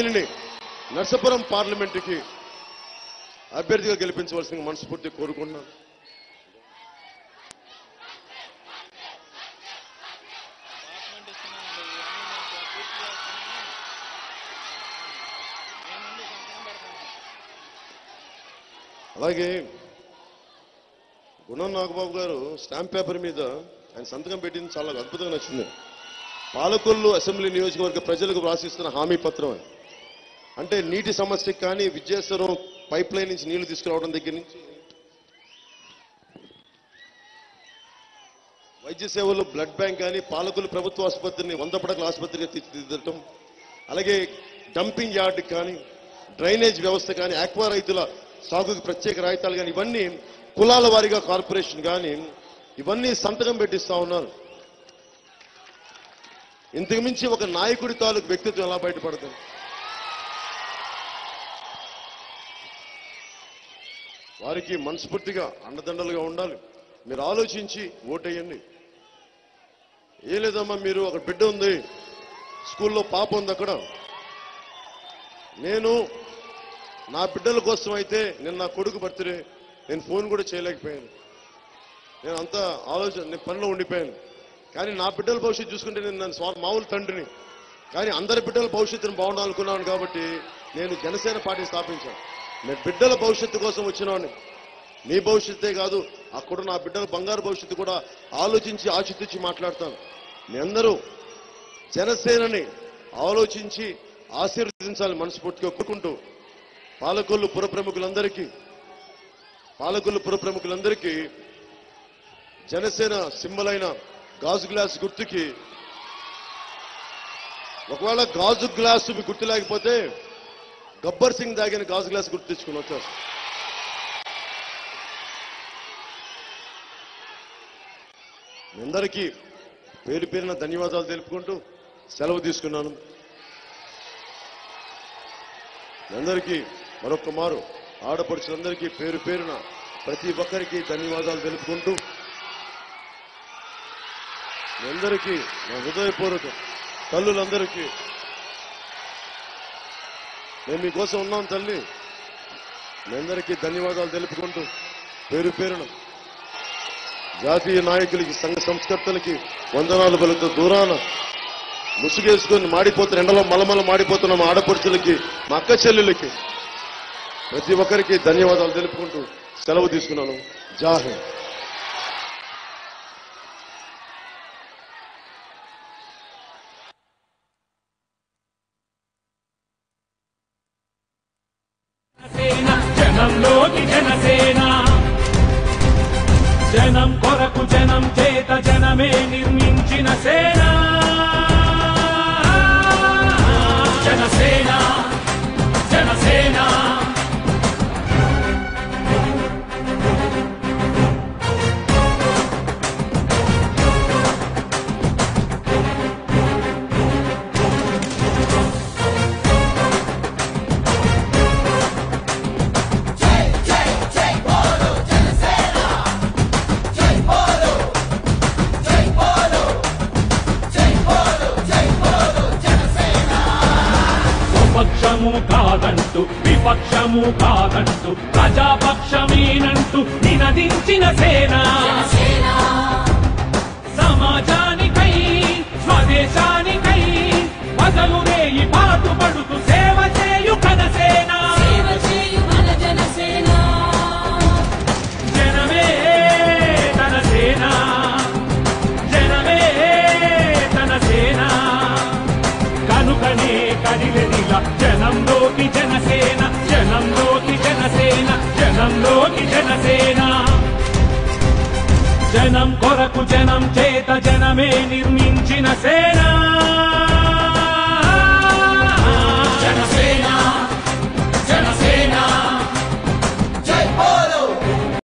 దీనిని నర్సాపురం పార్లమెంటుకి అభ్యర్థిగా గెలిపించవలసింది మనస్ఫూర్తిగా కోరుకుంటున్నాను అలాగే గుణం నాగబాబు గారు స్టాంప్ పేపర్ మీద ఆయన సంతకం పెట్టింది చాలా అద్భుతంగా నచ్చింది పాలకొల్లు అసెంబ్లీ నియోజకవర్గ ప్రజలకు వ్రాసిస్తున్న హామీ పత్రం అని అంటే నీటి సమస్యకి కానీ విద్యాసరం పైప్ లైన్ నుంచి నీళ్లు తీసుకురావడం దగ్గర నుంచి వైద్య సేవలు బ్లడ్ బ్యాంక్ కానీ పాలకులు ప్రభుత్వ ఆసుపత్రిని వంద పడకల ఆసుపత్రిగా తీర్చిదిద్దటం అలాగే డంపింగ్ యార్డ్ కానీ డ్రైనేజ్ వ్యవస్థ కానీ ఆక్వా రైతుల సాగుకు ప్రత్యేక రాయితాలు కానీ ఇవన్నీ కులాల వారీగా కార్పొరేషన్ కానీ ఇవన్నీ సంతకం పెట్టిస్తా ఉన్నారు ఇంతకు మించి ఒక నాయకుడి తాలూకు వ్యక్తిత్వం ఎలా బయటపడుతుంది వారికి మనస్ఫూర్తిగా అండదండలుగా ఉండాలి మీరు ఆలోచించి ఓటేయండి ఏ లేదమ్మా మీరు ఒక బిడ్డ ఉంది స్కూల్లో పాప ఉంది అక్కడ నేను నా బిడ్డల కోసం అయితే నేను నా కొడుకు బర్త్డే నేను ఫోన్ కూడా చేయలేకపోయాను నేను అంతా ఆలోచన నేను పనిలో ఉండిపోయాను కానీ నా బిడ్డల భవిష్యత్తు చూసుకుంటే నేను నన్ను స్వా మామూలు తండ్రిని కానీ అందరి బిడ్డల భవిష్యత్తును బాగుండాలనుకున్నాను కాబట్టి నేను జనసేన పార్టీ స్థాపించాను నేను బిడ్డల భవిష్యత్తు కోసం వచ్చినాను మీ భవిష్యత్తే కాదు అక్కడ నా బిడ్డల బంగారు భవిష్యత్తు కూడా ఆలోచించి ఆచితూచి మాట్లాడతాను మీ అందరూ జనసేనని ఆలోచించి ఆశీర్వదించాలి మనస్ఫూర్తిగా కోరుకుంటూ పాలకొల్లు పుర ప్రముఖులందరికీ పాలకొల్లు పుర ప్రముఖులందరికీ జనసేన సింబల్ అయిన గాజు గ్లాస్ గుర్తుకి ఒకవేళ గాజు గ్లాసు మీకు గుర్తు లేకపోతే గబ్బర్ సింగ్ దాగిన గాజు గ్లాస్ గుర్తు తెచ్చుకుని వచ్చారు మీ అందరికీ పేరు పేరున ధన్యవాదాలు తెలుపుకుంటూ సెలవు తీసుకున్నాను మీ అందరికీ మరొక మారు ఆడపడుచులందరికీ పేరు పేరున ప్రతి ఒక్కరికి ధన్యవాదాలు తెలుపుకుంటూ మీ అందరికీ నా హృదయపూర్వక తల్లులందరికీ మేము మీకోసం ఉన్నాం తల్లి మీ అందరికీ ధన్యవాదాలు తెలుపుకుంటూ పేరు పేరున జాతీయ నాయకులకి సంఘ సంస్కర్తలకి వందనాలు పలుకుతూ దూరాన ముసుగేసుకొని మాడిపోతున్న ఎండలో మలమల మాడిపోతున్న మా ఆడపడుచులకి మా అక్క చెల్లెలకి ప్రతి ఒక్కరికి ధన్యవాదాలు తెలుపుకుంటూ సెలవు తీసుకున్నాను జాహిర్ సేన జనంలోకి జనసేన జనం కొరకు జనం చేత జనమే నిర్మించిన సేన జనసేన జనసేన స్వపక్షము కాదంటూ విపక్షము కాదంటూ ప్రజాపక్షమేనంటూ నినదించిన సేన సమాజానికై స్వదేశానికై పగలు రేయి పాటు పడుతూ సేవ చేయు కనసేన సేవ చేయు మన జనసేన జనమే తన సేన జనమే తన సేన కనుకనే కదిలెదిల జనంలోకి జనసేన జనంలోకి జనసేన జనంలోకి జనసేన జనం కొరకు జనం చేత జనమే నిర్మించిన సేన